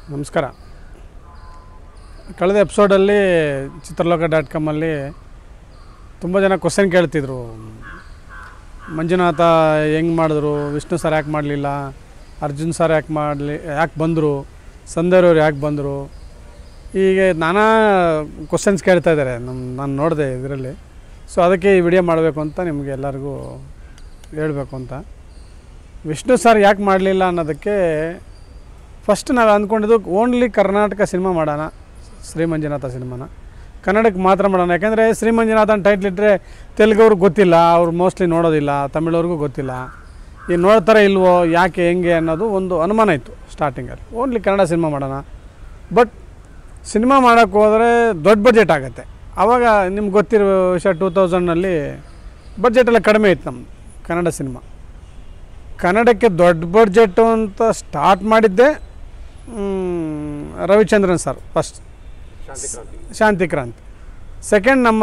ನಮಸ್ಕಾರ ಕಳೆದ ಎಪಿಸೋಡಲ್ಲಿ ಚಿತ್ರಲೋಕ ಡಾಟ್ ಕಾಮಲ್ಲಿ ತುಂಬ ಜನ ಕ್ವಶನ್ ಕೇಳ್ತಿದ್ರು ಮಂಜುನಾಥ ಹೆಂಗೆ ಮಾಡಿದ್ರು ವಿಷ್ಣು ಸರ್ ಯಾಕೆ ಮಾಡಲಿಲ್ಲ ಅರ್ಜುನ್ ಸರ್ ಯಾಕೆ ಮಾಡಲಿ ಯಾಕೆ ಬಂದರು ಸಂದೇವ್ರವ್ರು ಯಾಕೆ ಬಂದರು ಹೀಗೆ ನಾನಾ ಕ್ವಶನ್ಸ್ ಕೇಳ್ತಾ ಇದ್ದಾರೆ ನಮ್ಮ ನಾನು ನೋಡಿದೆ ಇದರಲ್ಲಿ ಸೊ ಅದಕ್ಕೆ ಈ ವಿಡಿಯೋ ಮಾಡಬೇಕು ಅಂತ ನಿಮಗೆ ಎಲ್ಲರಿಗೂ ಹೇಳಬೇಕು ಅಂತ ವಿಷ್ಣು ಸರ್ ಯಾಕೆ ಮಾಡಲಿಲ್ಲ ಅನ್ನೋದಕ್ಕೆ ಫಸ್ಟ್ ನಾವು ಅಂದ್ಕೊಂಡಿದ್ದು ಓನ್ಲಿ ಕರ್ನಾಟಕ ಸಿನಿಮಾ ಮಾಡೋಣ ಶ್ರೀ ಮಂಜುನಾಥ ಸಿನಿಮಾನ ಕನ್ನಡಕ್ಕೆ ಮಾತ್ರ ಮಾಡೋಣ ಯಾಕೆಂದರೆ ಶ್ರೀ ಮಂಜುನಾಥ ಅಂತ ಟೈಟ್ಲ್ ಇಟ್ಟರೆ ತೆಲುಗವ್ರಿಗೆ ಗೊತ್ತಿಲ್ಲ ಅವ್ರು ಮೋಸ್ಟ್ಲಿ ನೋಡೋದಿಲ್ಲ ತಮಿಳವ್ರಿಗೂ ಗೊತ್ತಿಲ್ಲ ಈ ನೋಡ್ತಾರೆ ಇಲ್ವೋ ಯಾಕೆ ಹೆಂಗೆ ಅನ್ನೋದು ಒಂದು ಅನುಮಾನ ಇತ್ತು ಸ್ಟಾರ್ಟಿಂಗಲ್ಲಿ ಓನ್ಲಿ ಕನ್ನಡ ಸಿನಿಮಾ ಮಾಡೋಣ ಬಟ್ ಸಿನಿಮಾ ಮಾಡೋಕ್ಕೆ ಹೋದರೆ ದೊಡ್ಡ ಬಡ್ಜೆಟ್ ಆಗುತ್ತೆ ಆವಾಗ ನಿಮ್ಗೆ ಗೊತ್ತಿರೋ ವಿಷಯ ಟೂ ತೌಸಂಡ್ನಲ್ಲಿ ಬಡ್ಜೆಟ್ ಎಲ್ಲ ಕಡಿಮೆ ಇತ್ತು ನಮ್ಮದು ಕನ್ನಡ ಸಿನಿಮಾ ಕನ್ನಡಕ್ಕೆ ದೊಡ್ಡ ಬಡ್ಜೆಟ್ಟು ಅಂತ ಸ್ಟಾರ್ಟ್ ಮಾಡಿದ್ದೆ ಮ್, Ravichandran sir first Shanti Kranti second ನಮ್ಮ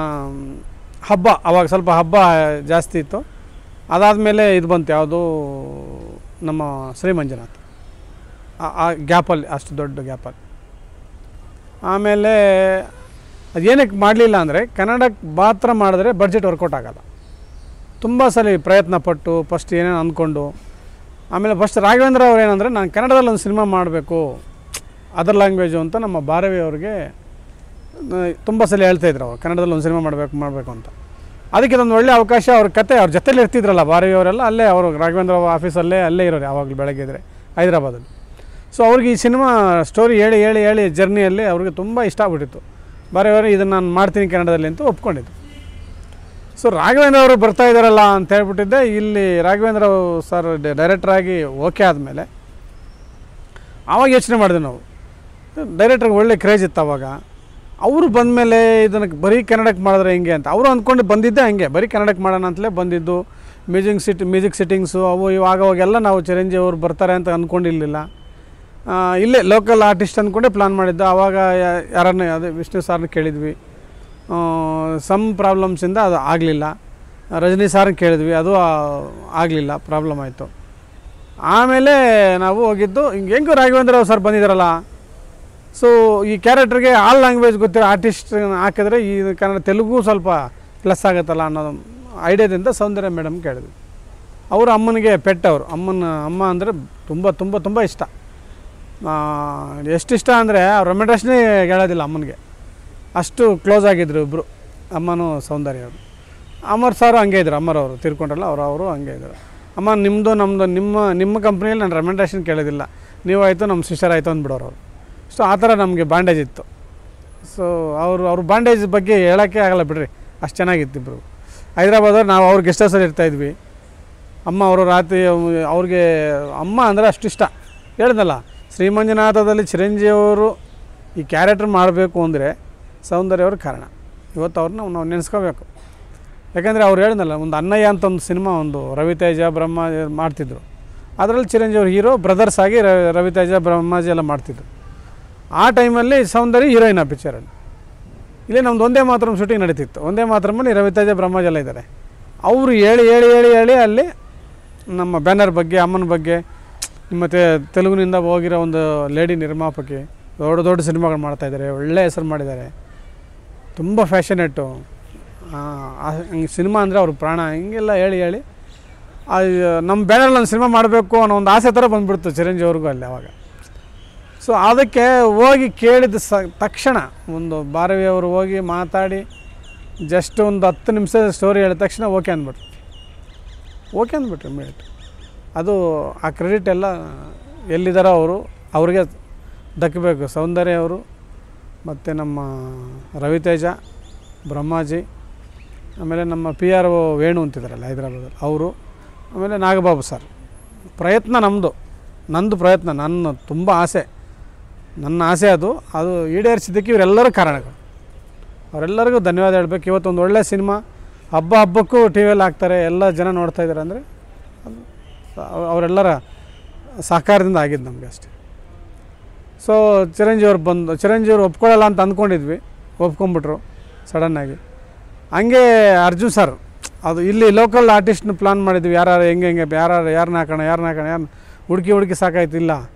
ಹಬ್ಬ ಅವಾಗ ಸ್ವಲ್ಪ ಹಬ್ಬ ಜಾಸ್ತಿ ಇತ್ತು ಅದಾದಮೇಲೆ ಇದು ಬಂತು ಯಾವುದು ನಮ್ಮ ಶ್ರೀ ಮಂಜುನಾಥ್ ಆ- ಆ ಗ್ಯಾಪಲ್ಲಿ ಅಷ್ಟು ದೊಡ್ಡ ಗ್ಯಾಪಲ್ಲಿ ಆಮೇಲೆ ಅದೇನಕ್ಕೆ ಮಾಡಲಿಲ್ಲ ಅಂದರೆ ಕನ್ನಡಕ್ಕೆ ಮಾತ್ರ ಮಾಡಿದ್ರೆ ಬಡ್ಜೆಟ್ ವರ್ಕೌಟ್ ಆಗಲ್ಲ ತುಂಬ ಸಲ ಪ್ರಯತ್ನ ಪಟ್ಟು ಫಸ್ಟ್ ಏನೇನು ಅಂದ್ಕೊಂಡು ಆಮೇಲೆ ಫಸ್ಟ್ ರಾಘವೇಂದ್ರ ಅವ್ರು ಏನಂದರೆ ನಾನು ಕನ್ನಡದಲ್ಲಿ ಒಂದು ಸಿನಿಮಾ ಮಾಡಬೇಕು ಅದರ್ ಲ್ಯಾಂಗ್ವೇಜು ಅಂತ ನಮ್ಮ ಭಾರವಿ ಅವ್ರಿಗೆ ತುಂಬ ಸಲ ಹೇಳ್ತಾ ಇದ್ರು ಅವ್ರು ಕನ್ನಡದಲ್ಲಿ ಒಂದು ಸಿನಿಮಾ ಮಾಡಬೇಕು ಮಾಡಬೇಕು ಅಂತ ಅದಕ್ಕೆ ಇದೊಂದು ಒಳ್ಳೆ ಅವಕಾಶ ಅವ್ರ ಕತೆ ಅವ್ರ ಜೊತೆಲಿ ಇರ್ತಿದ್ರಲ್ಲ ಭಾರವಿ ಅವರೆಲ್ಲ ಅಲ್ಲೇ ಅವರು ರಾಘವೇಂದ್ರ ಆಫೀಸಲ್ಲೇ ಅಲ್ಲೇ ಇರೋರು ಯಾವಾಗಲೂ ಬೆಳಗ್ಗೆ ಇದ್ದರೆ ಹೈದರಾಬಾದಲ್ಲಿ ಸೊ ಅವ್ರಿಗೆ ಈ ಸಿನಿಮಾ ಸ್ಟೋರಿ ಹೇಳಿ ಹೇಳಿ ಹೇಳಿ ಜರ್ನಿಯಲ್ಲಿ ಅವ್ರಿಗೆ ತುಂಬ ಇಷ್ಟ ಆಗ್ಬಿಟ್ಟಿತ್ತು ಭಾರವಿಯವರು ಇದನ್ನು ನಾನು ಮಾಡ್ತೀನಿ ಕನ್ನಡದಲ್ಲಿ ಅಂತ ಒಪ್ಕೊಂಡಿದ್ದು ಸೊ ರಾಘವೇಂದ್ರ ಅವರು ಬರ್ತಾ ಇದ್ದಾರಲ್ಲ ಅಂತ ಹೇಳ್ಬಿಟ್ಟಿದ್ದೆ ಇಲ್ಲಿ ರಾಘವೇಂದ್ರ ಸರ್ ಡೈರೆಕ್ಟರ್ ಆಗಿ ಓಕೆ ಆದಮೇಲೆ ಆವಾಗ ಯೋಚನೆ ಮಾಡಿದೆ ನಾವು ಡೈರೆಕ್ಟ್ರಿಗೆ ಒಳ್ಳೆ ಕ್ರೇಜ್ ಇತ್ತು ಅವಾಗ ಅವರು ಬಂದಮೇಲೆ ಇದನ್ನು ಬರೀ ಕನ್ನಡಕ್ಕೆ ಮಾಡಿದ್ರೆ ಹೆಂಗೆ ಅಂತ ಅವರು ಅಂದ್ಕೊಂಡು ಬಂದಿದ್ದೆ ಹಂಗೆ ಬರೀ ಕನ್ನಡಕ್ಕೆ ಮಾಡೋಣ ಅಂತಲೇ ಬಂದಿದ್ದು ಮ್ಯೂಸಿಕ್ ಸಿಟ್ ಮ್ಯೂಸಿಕ್ ಸಿಟ್ಟಿಂಗ್ಸು ಅವು ಇವಾಗ ಅವಾಗೆಲ್ಲ ನಾವು ಚಿರಂಜೀವಿ ಅವ್ರು ಬರ್ತಾರೆ ಅಂತ ಅಂದ್ಕೊಂಡಿರಲಿಲ್ಲ ಆ, ಇಲ್ಲೇ ಲೋಕಲ್ ಆರ್ಟಿಸ್ಟ್ ಅಂದ್ಕೊಂಡೇ ಪ್ಲಾನ್ ಮಾಡಿದ್ದು ಆವಾಗ ಯಾ- ಯಾರನ್ನ ಅದೇ ವಿಷ್ಣು ಸಾರ್ನ ಕೇಳಿದ್ವಿ ಸಮ್ ಪ್ರಾಬ್ಲಮ್ಸಿಂದ ಅದು ಆಗಲಿಲ್ಲ ರಜನಿ ಸಾರ್ನ ಕೇಳಿದ್ವಿ ಅದು ಆಗಲಿಲ್ಲ ಪ್ರಾಬ್ಲಮ್ ಆಯಿತು ಆಮೇಲೆ ನಾವು ಹೋಗಿದ್ದು ಹಿಂಗೆ ಹೆಂಗೂ ರಾಘವೇಂದ್ರ ಸರ್ ಬಂದಿದ್ದಾರಲ್ಲ ಸೊ ಈ ಕ್ಯಾರೆಕ್ಟರ್ಗೆ ಆಲ್ ಲ್ಯಾಂಗ್ವೇಜ್ ಗೊತ್ತಿರೋ ಆರ್ಟಿಸ್ಟ್ ಹಾಕಿದ್ರೆ ಈ ಕನ್ನಡ ತೆಲುಗು ಸ್ವಲ್ಪ ಪ್ಲಸ್ ಆಗುತ್ತಲ್ಲ ಅನ್ನೋದು ಐಡಿಯಾದಿಂದ ಸೌಂದರ್ಯ ಮೇಡಮ್ ಕೇಳಿದ್ವಿ ಅವರು ಅಮ್ಮನಿಗೆ ಪೆಟ್ ಅವರು ಅಮ್ಮನ ಅಮ್ಮ ಅಂದರೆ ತುಂಬ ತುಂಬ ತುಂಬ ಇಷ್ಟ ಆ, ಎಷ್ಟು ಇಷ್ಟ ಅಂದರೆ ಅವ್ರ ರೆಮೆಂಡೇಷನೇ ಹೇಳೋದಿಲ್ಲ ಅಮ್ಮನಿಗೆ ಅಷ್ಟು ಕ್ಲೋಸ್ ಆಗಿದ್ರು ಇಬ್ಬರು ಅಮ್ಮನೂ ಸೌಂದರ್ಯ ಅವರು ಅಮರ್ ಸರ್ ಹಂಗೆ ಇದ್ರು ಅಮ್ಮರವರು ತಿರ್ಕೊಂಡ್ರಲ್ಲ ಅವರು ಅವರು ಹಂಗೆ ಇದ್ರು ಅಮ್ಮ ನಿಮ್ಮದು ನಮ್ಮದು ನಿಮ್ಮ ನಿಮ್ಮ ಕಂಪ್ನಿಯಲ್ಲಿ ನಾನು ರೆಮೆಂಡೇಷನ್ ಕೇಳೋದಿಲ್ಲ ನೀವು ಆಯಿತು ನಮ್ಮ ಸಿಸ್ಟರ್ ಆಯಿತು ಅಂದ್ಬಿಡೋರು ಅವರು ಸೊ ಆ ಥರ ನಮಗೆ ಬಾಂಡೇಜ್ ಇತ್ತು ಸೊ ಅವರು ಅವ್ರ ಬಾಂಡೇಜ್ ಬಗ್ಗೆ ಹೇಳೋಕ್ಕೆ ಆಗಲ್ಲ ಬಿಡ್ರಿ ಅಷ್ಟು ಚೆನ್ನಾಗಿತ್ತು ಇಬ್ಬರು ಹೈದ್ರಾಬಾದವ್ರು ನಾವು ಅವ್ರ ಗೆಸ್ಟ್ ಹೌಸಲ್ಲಿ ಇರ್ತಾಯಿದ್ವಿ ಅಮ್ಮ ಅವರು ರಾತ್ರಿ ಅವ್- ಅವ್ರಿಗೆ ಅಮ್ಮ ಅಂದರೆ ಅಷ್ಟು ಇಷ್ಟ ಹೇಳ್ದಲ್ಲ ಶ್ರೀಮಂಜುನಾಥದಲ್ಲಿ ಚಿರಂಜೀವಿ ಅವರು ಈ ಕ್ಯಾರೆಕ್ಟರ್ ಮಾಡಬೇಕು ಅಂದರೆ ಸೌಂದರ್ಯ ಅವ್ರ ಕಾರಣ ಇವತ್ತು ಅವ್ರನ್ನ ನಾವು ನೆನೆಸ್ಕೋಬೇಕು ಯಾಕಂದರೆ ಅವ್ರು ಹೇಳಿದ್ನಲ್ಲ ಒಂದು ಅಣ್ಣಯ್ಯ ಅಂತ ಒಂದು ಸಿನಿಮಾ ಒಂದು ರವಿತೇಜ ಬ್ರಹ್ಮ ಮಾಡ್ತಿದ್ರು ಅದರಲ್ಲಿ ಚಿರಂಜೀವಿ ಅವ್ರ ಹೀರೋ ಬ್ರದರ್ಸ್ ಆಗಿ ರ- ರವಿತೇಜ ಬ್ರಹ್ಮಾಜಿ ಎಲ್ಲ ಮಾಡ್ತಿದ್ರು ಆ ಟೈಮಲ್ಲಿ ಸೌಂದರ್ಯ ಹೀರೋಯಿನ್ ಆ ಪಿಕ್ಚರಲ್ಲಿ ಇಲ್ಲೇ ನಮ್ದು ಒಂದೇ ಮಾತ್ರ ಶೂಟಿಂಗ್ ನಡೀತಿತ್ತು ಒಂದೇ ಮಾತ್ರಮಲ್ಲಿ ರವಿತೇಜ ಬ್ರಹ್ಮಾಜ್ ಎಲ್ಲ ಇದ್ದಾರೆ ಅವರು ಹೇಳಿ ಹೇಳಿ ಹೇಳಿ ಹೇಳಿ ಅಲ್ಲಿ ನಮ್ಮ ಬ್ಯಾನರ್ ಬಗ್ಗೆ ಅಮ್ಮನ ಬಗ್ಗೆ ಮತ್ತು ತೆಲುಗಿನಿಂದ ಹೋಗಿರೋ ಒಂದು ಲೇಡಿ ನಿರ್ಮಾಪಕಿ ದೊಡ್ಡ ದೊಡ್ಡ ಸಿನಿಮಾಗಳು ಮಾಡ್ತಾಯಿದ್ದಾರೆ ಒಳ್ಳೆ ಹೆಸರು ಮಾಡಿದ್ದಾರೆ ತುಂಬ ಫ್ಯಾಷನೇಟು ಸಿನಿಮಾ ಅಂದರೆ ಅವ್ರ ಪ್ರಾಣ ಹಿಂಗೆಲ್ಲ ಹೇಳಿ ಹೇಳಿ ಆ, ನಮ್ಮ ಬ್ಯಾನರಲ್ಲಿ ಒಂದು ಸಿನಿಮಾ ಮಾಡಬೇಕು ಅನ್ನೋ ಒಂದು ಆಸೆ ಥರ ಬಂದುಬಿಡ್ತು ಚಿರಂಜೀವಿ ಅವ್ರಿಗೂ ಅಲ್ಲಿ ಅವಾಗ ಸೊ ಅದಕ್ಕೆ ಹೋಗಿ ಕೇಳಿದ ಸ ತಕ್ಷಣ ಒಂದು ಭಾರವಿ ಅವರು ಹೋಗಿ ಮಾತಾಡಿ ಜಸ್ಟ್ ಒಂದು ಹತ್ತು ನಿಮಿಷ ಸ್ಟೋರಿ ಹೇಳಿದ ತಕ್ಷಣ ಓಕೆ ಅಂದ್ಬಿಟ್ರು ಓಕೆ ಅಂದ್ಬಿಟ್ರು ಇಮಿಡಿಯೇಟ್ ಅದು ಆ ಕ್ರೆಡಿಟ್ ಎಲ್ಲ ಎಲ್ಲಿದ್ದಾರೋ ಅವರು ಅವ್ರಿಗೆ ದಕ್ಕಬೇಕು ಸೌಂದರ್ಯ ಅವರು ಮತ್ತು ನಮ್ಮ ರವಿತೇಜ ಬ್ರಹ್ಮಾಜಿ ಆಮೇಲೆ ನಮ್ಮ ಪಿ ಆರ್ ಒ ವೇಣು ಅಂತಿದ್ದಾರಲ್ಲ ಹೈದ್ರಾಬಾದಲ್ಲಿ ಅವರು ಆಮೇಲೆ ನಾಗಬಾಬು ಸರ್ ಪ್ರಯತ್ನ ನಮ್ಮದು ನಂದು ಪ್ರಯತ್ನ ನನ್ನ ತುಂಬ ಆಸೆ ನನ್ನ ಆಸೆ ಅದು ಅದು ಈಡೇರಿಸಿದ್ದಕ್ಕೆ ಇವರೆಲ್ಲರೂ ಕಾರಣಗಳು ಅವರೆಲ್ಲರಿಗೂ ಧನ್ಯವಾದ ಹೇಳ್ಬೇಕು ಇವತ್ತು ಒಂದು ಒಳ್ಳೆಯ ಸಿನಿಮಾ ಹಬ್ಬ ಹಬ್ಬಕ್ಕೂ ಟಿ ವಿಯಲ್ಲಿ ಹಾಕ್ತಾರೆ ಎಲ್ಲ ಜನ ನೋಡ್ತಾ ಇದ್ದಾರೆ ಅಂದರೆ ಅದು ಅವ್- ಅವರೆಲ್ಲರ ಸಹಕಾರದಿಂದ ಆಗಿದ್ದು ನಮಗೆ ಅಷ್ಟೇ ಸೊ ಚಿರಂಜೀವಿ ಅವ್ರು ಬಂದು ಚಿರಂಜೀವಿ ಅವ್ರು ಒಪ್ಕೊಳ್ಳಲ್ಲ ಅಂತ ಅಂದ್ಕೊಂಡಿದ್ವಿ ಒಪ್ಕೊಂಬಿಟ್ರು ಸಡನ್ನಾಗಿ ಹಂಗೆ ಅರ್ಜುನ್ ಸರ್ ಅದು ಇಲ್ಲಿ ಲೋಕಲ್ ಆರ್ಟಿಸ್ಟ್ನ ಪ್ಲಾನ್ ಮಾಡಿದ್ವಿ ಯಾರು ಹೆಂಗೆ ಹೆಂಗೆ ಯಾರು ಯಾರನ್ನ ಹಾಕೋಣ ಯಾರನ್ನ ಹಾಕೋಣ ಯಾರನ್ನ ಹುಡುಕಿ ಹುಡುಕಿ ಸಾಕಾಯ್ತು ಇಲ್ಲ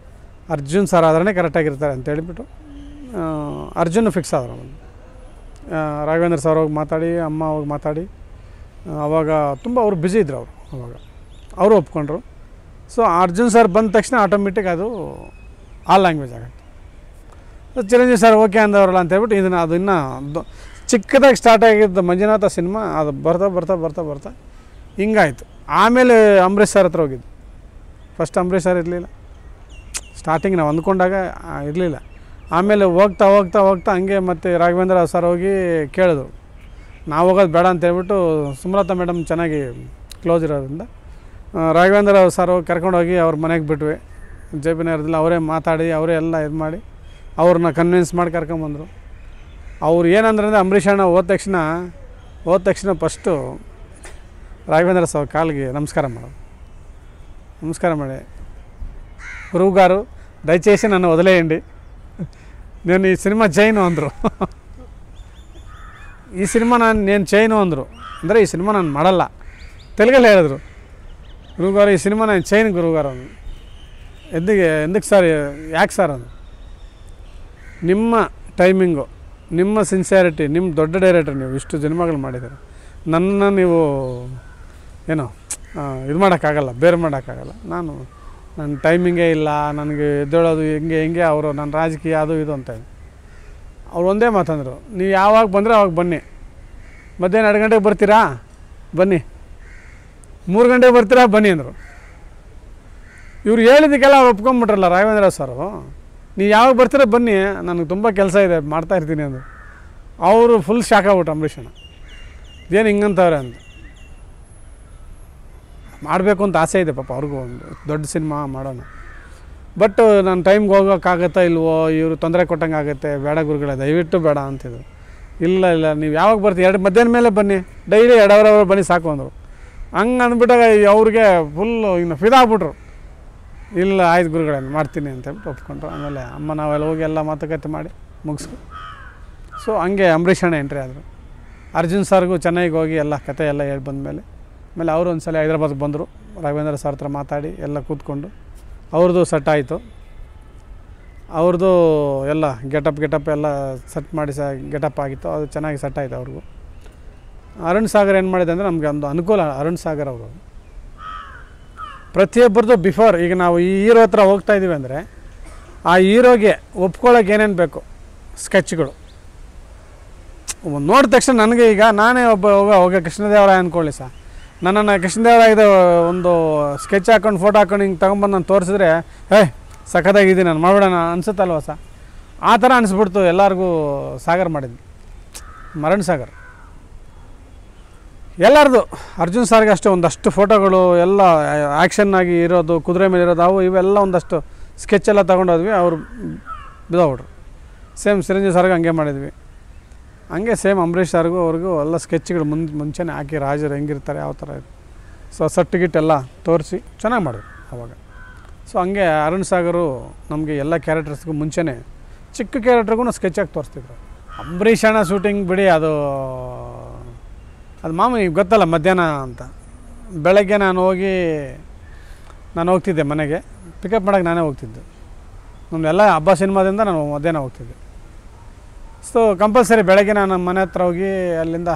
ಅರ್ಜುನ್ ಸರ್ ಆದ್ರೆ ಕರೆಕ್ಟಾಗಿರ್ತಾರೆ ಅಂತ ಹೇಳಿಬಿಟ್ಟು ಆ, ಅರ್ಜುನ್ ಫಿಕ್ಸ್ ಆದರು ಆ, ರಾಘವೇಂದ್ರ ಸರ್ ಹೋಗಿ ಮಾತಾಡಿ ಅಮ್ಮ ಹೋಗಿ ಮಾತಾಡಿ ಆ, ಅವಾಗ ತುಂಬ ಅವರು ಬ್ಯುಸಿ ಇದ್ರು ಅವರು ಅವಾಗ ಅವರು ಒಪ್ಕೊಂಡ್ರು ಸೊ ಅರ್ಜುನ್ ಸರ್ ಬಂದ ತಕ್ಷಣ ಆಟೋಮೆಟಿಕ್ ಅದು ಆ ಲ್ಯಾಂಗ್ವೇಜ್ ಆಗುತ್ತೆ ಸೊ ಚಿರಂಜೀವಿ ಸರ್ ಓಕೆ ಅಂದವ್ರಲ್ಲ ಅಂತ ಹೇಳ್ಬಿಟ್ಟು ಇದನ್ನು ಅದು ಇನ್ನೂ ದೊ- ಚಿಕ್ಕದಾಗಿ ಸ್ಟಾರ್ಟ್ ಆಗಿದ್ದ ಮಂಜುನಾಥ ಸಿನಿಮಾ ಅದು ಬರ್ತಾ ಬರ್ತಾ ಬರ್ತಾ ಬರ್ತಾ ಹಿಂಗಾಯ್ತು ಆಮೇಲೆ ಅಂಬರೀಷ್ ಸರ್ ಹತ್ರ ಹೋಗಿದ್ದು ಫಸ್ಟ್ ಅಂಬರೀಷ್ ಸರ್ ಇರಲಿಲ್ಲ ಸ್ಟಾರ್ಟಿಂಗ್ ನಾವು ಅಂದ್ಕೊಂಡಾಗ ಇರಲಿಲ್ಲ ಆಮೇಲೆ ಹೋಗ್ತಾ ಹೋಗ್ತಾ ಹೋಗ್ತಾ ಹಂಗೆ ಮತ್ತು ರಾಘವೇಂದ್ರ ಸರ್ ಹೋಗಿ ಕೇಳಿದ್ರು ನಾವು ಹೋಗೋದು ಬೇಡ ಅಂತ ಹೇಳ್ಬಿಟ್ಟು ಸುಮಲತಾ ಮೇಡಮ್ ಚೆನ್ನಾಗಿ ಕ್ಲೋಸ್ ಇರೋದ್ರಿಂದ ಆ, ರಾಘವೇಂದ್ರ ಸರ್ ಹೋಗಿ ಕರ್ಕೊಂಡೋಗಿ ಅವ್ರ ಮನೆಗೆ ಬಿಟ್ವಿ ಜೆ ಪಿ ನಗರದಲ್ಲಿ ಅವರೇ ಮಾತಾಡಿ ಅವರೇ ಎಲ್ಲ ಇದು ಮಾಡಿ ಅವ್ರನ್ನ ಕನ್ವಿನ್ಸ್ ಮಾಡಿ ಕರ್ಕೊಂಬಂದರು ಅವ್ರು ಏನಂದ್ರೆ ಅಂಬರೀಷ್ ಅಣ್ಣ ಹೋದ ತಕ್ಷಣ ಹೋದ ತಕ್ಷಣ ಫಸ್ಟು ರಾಘವೇಂದ್ರ ಸರ್ ಕಾಲಿಗೆ ನಮಸ್ಕಾರ ಮಾಡೋದು ನಮಸ್ಕಾರ ಮಾಡಿ ಗುರುಗಾರು ದಯచేసి నన్ను వదిలేయండి నేను ఈ సినిమా చేయను ಅಂದರು ಈ ಸಿನಿಮಾ ನಾನು నేను చేయను ಅಂದರು ಅಂದರೆ ಈ ಸಿನಿಮಾ ನಾನು ಮಾಡಲ್ಲ ತೆಲುಗಲ್ಲಿ ಹೇಳಿದ್ರು ಗುರುಗಾರು ಈ ಸಿನಿಮಾ ನಾನು చేయను ಗುರುಗಾರು ಅಂದ್ರು ಎದ್ದಿಗೆ ಎಂದಕ್ಕೆ ಸರ್ ಯಾಕೆ ಸರ್ ಅಂದ್ರು ನಿಮ್ಮ ಟೈಮಿಂಗು ನಿಮ್ಮ ಸಿನ್ಸಿಯಾರಿಟಿ ನಿಮ್ಮ ದೊಡ್ಡ ಡೈರೆಕ್ಟರ್ ನೀವು ಇಷ್ಟು ಸಿನಿಮಾಗಳು ಮಾಡಿದ್ದೀರ ನನ್ನ ನೀವು ಏನೋ ಇದು ಮಾಡೋಕ್ಕಾಗಲ್ಲ ಬೇರೆ ಮಾಡೋಕ್ಕಾಗಲ್ಲ ನಾನು ನನ್ನ ಟೈಮಿಂಗೇ ಇಲ್ಲ ನನಗೆ ಎದ್ದೇಳೋದು ಹೆಂಗೆ ಹೆಂಗೆ ಅವರು ನನ್ನ ರಾಜಕೀಯ ಅದು ಇದು ಅಂತ ಅವ್ರು ಒಂದೇ ಮಾತಂದರು ನೀವು ಯಾವಾಗ ಬಂದರೆ ಅವಾಗ ಬನ್ನಿ ಮಧ್ಯಾಹ್ನ ಎರಡು ಗಂಟೆಗೆ ಬರ್ತೀರಾ ಬನ್ನಿ ಮೂರು ಗಂಟೆಗೆ ಬರ್ತೀರಾ ಬನ್ನಿ ಅಂದರು ಇವ್ರು ಹೇಳಿದ್ದಕ್ಕೆಲ್ಲ ಅವ್ರು ಒಪ್ಕೊಂಬಿಟ್ರಲ್ಲ ರಾಘವೇಂದ್ರ ಸರು ನೀವು ಯಾವಾಗ ಬರ್ತೀರಾ ಬನ್ನಿ ನನಗೆ ತುಂಬ ಕೆಲಸ ಇದೆ ಮಾಡ್ತಾ ಇರ್ತೀನಿ ಅಂದರು ಅವರು ಫುಲ್ ಶಾಕ್ ಆಗ್ಬಿಟ್ಟು ಅಂಬರೀಷಣ್ಣ ಏನು ಹಿಂಗಂತವ್ರೆ ಅಂತ ಮಾಡಬೇಕು ಅಂತ ಆಸೆ ಇದೆ ಪಾಪ ಅವ್ರಿಗೂ ಒಂದು ದೊಡ್ಡ ಸಿನಿಮಾ ಮಾಡೋಣ ಬಟ್ ನನ್ನ ಟೈಮ್ಗೆ ಹೋಗೋಕ್ಕಾಗತ್ತಾ ಇಲ್ವೋ ಇವರು ತೊಂದರೆ ಕೊಟ್ಟಂಗೆ ಆಗುತ್ತೆ ಬೇಡ ಗುರುಗಳೇ ದಯವಿಟ್ಟು ಬೇಡ ಅಂತಿದ್ರು ಇಲ್ಲ ಇಲ್ಲ ನೀವು ಯಾವಾಗ ಬರ್ತೀವಿ ಎರಡು ಮಧ್ಯಾಹ್ನ ಮೇಲೆ ಬನ್ನಿ ಡೈಲಿ ಎರಡು ಅವರ್ ಅವರ್ ಬನ್ನಿ ಸಾಕು ಅಂದರು ಹಂಗೆ ಅಂದ್ಬಿಟ್ಟಾಗ ಅವ್ರಿಗೆ ಫುಲ್ಲು ಇನ್ನು ಫಿದಾಗ್ಬಿಟ್ರು ಇಲ್ಲ ಆಯ್ತು ಗುರುಗಳೇ ಮಾಡ್ತೀನಿ ಅಂತ ಹೇಳ್ಬಿಟ್ಟು ಒಪ್ಕೊಂಡ್ರು ಆಮೇಲೆ ಅಮ್ಮ ನಾವೆಲ್ಲ ಹೋಗಿ ಎಲ್ಲ ಮಾತುಕತೆ ಮಾಡಿ ಮುಗಿಸ್ಕೊ ಸೊ ಹಂಗೆ ಅಂಬರೀಷ್ ಅಣ್ಣ ಎಂಟ್ರಿ ಆದರು ಅರ್ಜುನ್ ಸರ್ಗೂ ಚೆನ್ನೈಗೆ ಹೋಗಿ ಎಲ್ಲ ಕತೆ ಎಲ್ಲ ಹೇಳಿ ಬಂದಮೇಲೆ ಆಮೇಲೆ ಅವರು ಒಂದು ಸಲ ಹೈದ್ರಾಬಾದ್ಗೆ ಬಂದರು ರಾಘವೇಂದ್ರ ಸರ್ ಹತ್ರ ಮಾತಾಡಿ ಎಲ್ಲ ಕೂತ್ಕೊಂಡು ಅವ್ರದ್ದು ಸೆಟ್ ಆಯಿತು ಅವ್ರದ್ದು ಎಲ್ಲ ಗೆಟಪ್ ಗೆಟಪ್ ಎಲ್ಲ ಸೆಟ್ ಮಾಡಿ ಸ ಗೆಟಪ್ ಆಗಿತ್ತು ಅದು ಚೆನ್ನಾಗಿ ಸೆಟ್ ಆಯಿತು ಅವ್ರಿಗೂ ಅರುಣ್ ಸಾಗರ್ ಏನು ಮಾಡಿದೆ ಅಂದರೆ ನಮಗೆ ಒಂದು ಅನುಕೂಲ ಅರುಣ್ ಸಾಗರ್ ಅವರು ಪ್ರತಿಯೊಬ್ಬರದ್ದು ಬಿಫೋರ್ ಈಗ ನಾವು ಈ ಹೀರೋ ಹತ್ರ ಹೋಗ್ತಾ ಇದ್ದೀವಿ ಅಂದರೆ ಆ ಹೀರೋಗೆ ಒಪ್ಕೊಳ್ಳೋಕೆ ಏನೇನು ಬೇಕು ಸ್ಕೆಚ್ಗಳು ಒಂದ್ ನೋಡಿದ ತಕ್ಷಣ ನನಗೆ ಈಗ ನಾನೇ ಒಬ್ಬ ಹೋಗ ಹೋಗ ಕೃಷ್ಣದೇವರಾಯ ಅಂದ್ಕೊಳ್ಳಿ ಸರ್ ನನ್ನನ್ನು ಕೃಷ್ಣದೇವರಾಯದ ಒಂದು ಸ್ಕೆಚ್ ಹಾಕೊಂಡು ಫೋಟೋ ಹಾಕೊಂಡು ಹಿಂಗೆ ತೊಗೊಂಬಂದು ನಾನು ತೋರಿಸಿದ್ರೆ ಹೇ ಸಖತ್ತಾಗಿದ್ದೀನಿ ನಾನು ಮಾಡ್ಬಿಡೋಣ ಅನ್ಸುತ್ತಲ್ವ ಸರ್ ಆ ಥರ ಅನಿಸ್ಬಿಡ್ತು ಎಲ್ಲರಿಗೂ ಸಾಗರ್ ಮಾಡಿದ್ವಿ ಮರಣ್ ಸಾಗರ್ ಎಲ್ಲರದು ಅರ್ಜುನ್ ಸರ್ಗೆ ಅಷ್ಟೇ ಒಂದಷ್ಟು ಫೋಟೋಗಳು ಎಲ್ಲ ಆ್ಯಕ್ಷನ್ ಆಗಿ ಇರೋದು ಕುದುರೆ ಮೇಲೆ ಇರೋದು ಅವು ಇವೆಲ್ಲ ಒಂದಷ್ಟು ಸ್ಕೆಚ್ ಎಲ್ಲ ತೊಗೊಂಡೋದ್ವಿ ಅವರು ಬಿದ್ದೋಗ್ಬಿಟ್ರು ಸೇಮ್ ಚಿರಂಜೀವಿ ಸರ್ಗೆ ಹಂಗೆ ಮಾಡಿದ್ವಿ ಹಂಗೆ ಸೇಮ್ ಅಂಬರೀಷ್ ಸರ್ಗೂ ಅವ್ರಿಗೂ ಎಲ್ಲ ಸ್ಕೆಚ್ಗಳು ಮುಂದೆ ಮುಂಚೆನೇ ಹಾಕಿ ರಾಜರು ಹೆಂಗಿರ್ತಾರೆ ಯಾವ ಥರ ಇದೆ ಸೊ ಸಟ್ಟು ಗಿಟ್ಟೆಲ್ಲ ತೋರಿಸಿ ಚೆನ್ನಾಗಿ ಮಾಡಿದ್ರು ಅವಾಗ ಸೊ ಹಂಗೆ ಅರುಣ್ ಸಾಗರು ನಮಗೆ ಎಲ್ಲ ಕ್ಯಾರೆಕ್ಟರ್ಸ್ಗೂ ಮುಂಚೆನೇ ಚಿಕ್ಕ ಕ್ಯಾರೆಕ್ಟ್ರಿಗೂ ಸ್ಕೆಚ್ ಹಾಕಿ ತೋರಿಸ್ತಿದ್ರು ಅಂಬರೀಷ್ ಅಣ್ಣ ಶೂಟಿಂಗ್ ಬಿಡಿ ಅದು ಅದು ಮಾಮೂಲಿ ಗೊತ್ತಲ್ಲ ಮಧ್ಯಾಹ್ನ ಅಂತ ಬೆಳಗ್ಗೆ ನಾನು ಹೋಗಿ ನಾನು ಹೋಗ್ತಿದ್ದೆ ಮನೆಗೆ ಪಿಕಪ್ ಮಾಡೋಕ್ಕೆ ನಾನೇ ಹೋಗ್ತಿದ್ದೆ ನಮ್ಮದೆಲ್ಲ ಹಬ್ಬ ಸಿನಿಮಾದಿಂದ ನಾನು ಮಧ್ಯಾಹ್ನ ಹೋಗ್ತಿದ್ದೆ ಸೊ ಕಂಪಲ್ಸರಿ ಬೆಳಗ್ಗೆ ನಾನು ಮನೆ ಹತ್ರ ಹೋಗಿ ಅಲ್ಲಿಂದ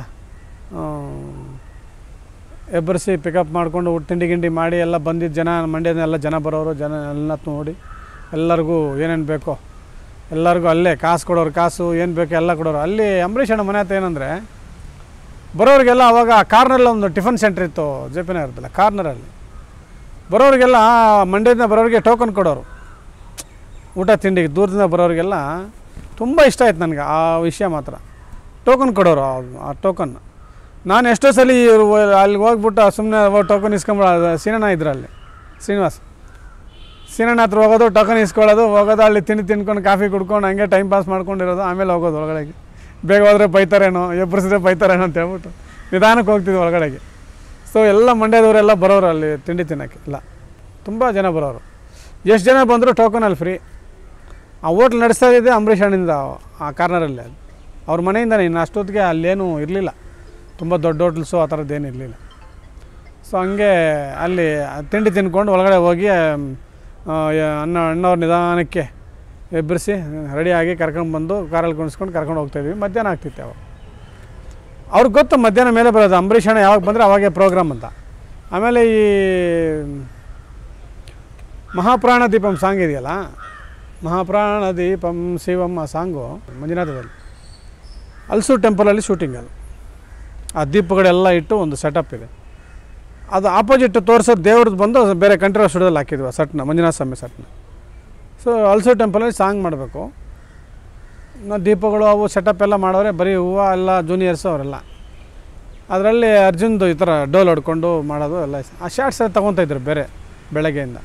ಎಬ್ಬರಿಸಿ ಪಿಕಪ್ ಮಾಡಿಕೊಂಡು ಊಟ ತಿಂಡಿ ಗಿಂಡಿ ಮಾಡಿ ಎಲ್ಲ ಬಂದಿದ್ದ ಜನ ಮಂಡ್ಯದ ಎಲ್ಲ ಜನ ಬರೋರು ಜನ ಎಲ್ಲ ನೋಡಿ ಎಲ್ಲರಿಗೂ ಏನೇನು ಬೇಕೋ ಎಲ್ಲರಿಗೂ ಅಲ್ಲೇ ಕಾಸು ಕೊಡೋರು ಕಾಸು ಏನು ಬೇಕೋ ಎಲ್ಲ ಕೊಡೋರು ಅಲ್ಲಿ ಅಂಬರೀಷ್ ಅಣ್ಣ ಮನೆ ಹತ್ರ ಏನಂದರೆ ಬರೋರಿಗೆಲ್ಲ ಅವಾಗ ಕಾರ್ನಲ್ಲಿ ಒಂದು ಟಿಫನ್ ಸೆಂಟ್ರ್ ಇತ್ತು ಜೆ ಪಿ ನಗರದಲ್ಲ ಕಾರ್ನರಲ್ಲಿ ಬರೋರಿಗೆಲ್ಲ ಮಂಡ್ಯದಿಂದ ಬರೋರಿಗೆ ಟೋಕನ್ ಕೊಡೋರು ಊಟ ತಿಂಡಿಗೆ ದೂರದಿಂದ ಬರೋರಿಗೆಲ್ಲ ತುಂಬ ಇಷ್ಟ ಆಯ್ತು ನನಗೆ ಆ ವಿಷಯ ಮಾತ್ರ ಟೋಕನ್ ಕೊಡೋರು ಆ- ಆ ಟೋಕನ್ ನಾನು ಎಷ್ಟೋ ಸಲ ಇವ್ರು ವ- ಅಲ್ಲಿಗೆ ಹೋಗ್ಬಿಟ್ಟು ಸುಮ್ಮನೆ ಟೋಕನ್ ಇಸ್ಕೊಂಬಿಡ ಸೀನಣ್ಣ ಇದ್ರು ಅಲ್ಲಿ ಶ್ರೀನಿವಾಸ್ ಸೀನಣ್ಣ ಹತ್ರ ಹೋಗೋದು ಟೋಕನ್ ಇಸ್ಕೊಳ್ಳೋದು ಹೋಗೋದು ಅಲ್ಲಿ ತಿಂಡಿ ತಿನ್ಕೊಂಡು ಕಾಫಿ ಕುಡ್ಕೊಂಡು ಹಂಗೆ ಟೈಮ್ ಪಾಸ್ ಮಾಡ್ಕೊಂಡಿರೋದು ಆಮೇಲೆ ಹೋಗೋದು ಒಳಗಡೆಗೆ ಬೇಗ ಹೋದರೆ ಬೈತಾರೇನೋ ಎಬ್ಬರಿಸಿದ್ರೆ ಬೈತಾರೇನೋ ಅಂತ ಹೇಳ್ಬಿಟ್ಟು ನಿಧಾನಕ್ಕೆ ಹೋಗ್ತಿದ್ವಿ ಒಳಗಡೆಗೆ ಸೊ ಎಲ್ಲ ಮಂಡ್ಯದವರೆಲ್ಲ ಬರೋರು ಅಲ್ಲಿ ತಿಂಡಿ ತಿನ್ನೋಕ್ಕೆ ಎಲ್ಲ ತುಂಬ ಜನ ಬರೋರು ಎಷ್ಟು ಜನ ಬಂದರೂ ಟೋಕನಲ್ಲಿ ಫ್ರೀ ಆ ಹೋಟ್ಲ್ ನಡೆಸ್ತಾ ಇದ್ದೆ ಅಂಬರೀಷ್ ಅಣ್ಣಿಂದ ಆ ಕಾರ್ನರಲ್ಲಿ ಅದು ಅವ್ರ ಮನೆಯಿಂದನೇ ಇನ್ನು ಅಷ್ಟೊತ್ತಿಗೆ ಅಲ್ಲೇನೂ ಇರಲಿಲ್ಲ ತುಂಬ ದೊಡ್ಡ ಹೋಟ್ಲ್ಸು ಆ ಥರದ್ದೇನು ಇರಲಿಲ್ಲ ಸೊ ಹಂಗೆ ಅಲ್ಲಿ ಆ ತಿಂಡಿ ತಿನ್ಕೊಂಡು ಒಳಗಡೆ ಹೋಗಿ ಆ, ಯ- ಅಣ್ಣ ಅಣ್ಣವ್ರ ನಿಧಾನಕ್ಕೆ ಎಬ್ಬರಿಸಿ ರೆಡಿಯಾಗಿ ಕರ್ಕೊಂಡ್ಬಂದು ಕಾರಲ್ಲಿ ಕುಣಿಸ್ಕೊಂಡು ಕರ್ಕೊಂಡು ಹೋಗ್ತಾಯಿದ್ವಿ ಮಧ್ಯಾಹ್ನ ಆಗ್ತಿತ್ತು ಅವಾಗ ಅವ್ರಿಗೆ ಗೊತ್ತು ಮಧ್ಯಾಹ್ನ ಮೇಲೆ ಬರೋದು ಅಂಬರೀಷ್ ಅಣ್ಣ ಯಾವಾಗ ಬಂದರೆ ಅವಾಗೇ ಪ್ರೋಗ್ರಾಮ್ ಅಂತ ಆಮೇಲೆ ಈ ಮಹಾಪ್ರಾಣ ದೀಪಂ ಸಾಂಗ್ ಇದೆಯಲ್ಲ ಮಹಾಪ್ರಾಣ ದೀಪಂ ಶಿವಂ ಆ ಸಾಂಗು ಮಂಜುನಾಥದಲ್ಲಿ ಅಲ್ಸೂರು ಟೆಂಪಲಲ್ಲಿ ಶೂಟಿಂಗ್ ಅದು ಆ ದೀಪಗಳೆಲ್ಲ ಇಟ್ಟು ಒಂದು ಸೆಟಪ್ ಇದೆ ಅದು ಆಪೋಸಿಟ್ ತೋರಿಸೋದು ದೇವ್ರದ್ದು ಬಂದು ಬೇರೆ ಕಂಟ್ರಿ ಸ್ಟುಡಿಯೋದಲ್ಲಿ ಹಾಕಿದ್ವಿ ಆ ಸೆಟ್ನ ಮಂಜುನಾಥ ಸ್ವಾಮಿ ಸೆಟ್ನ ಸೊ ಅಲ್ಸೂರು ಟೆಂಪಲಲ್ಲಿ ಸಾಂಗ್ ಮಾಡಬೇಕು ನಾವು ದೀಪಗಳು ಅವು ಸೆಟಪ್ ಎಲ್ಲ ಮಾಡೋರೆ ಬರೀ ಹೂವು ಎಲ್ಲ ಜೂನಿಯರ್ಸು ಅವರೆಲ್ಲ ಅದರಲ್ಲಿ ಅರ್ಜುನ್ದು ಈ ಥರ ಡೋಲ್ ಹೊಡ್ಕೊಂಡು ಮಾಡೋದು ಎಲ್ಲ ಆ ಶಾರ್ಟ್ಸ್ ಎಲ್ಲ ತೊಗೊತಾ ಇದ್ರು ಬೇರೆ ಬೆಳಗ್ಗೆಯಿಂದ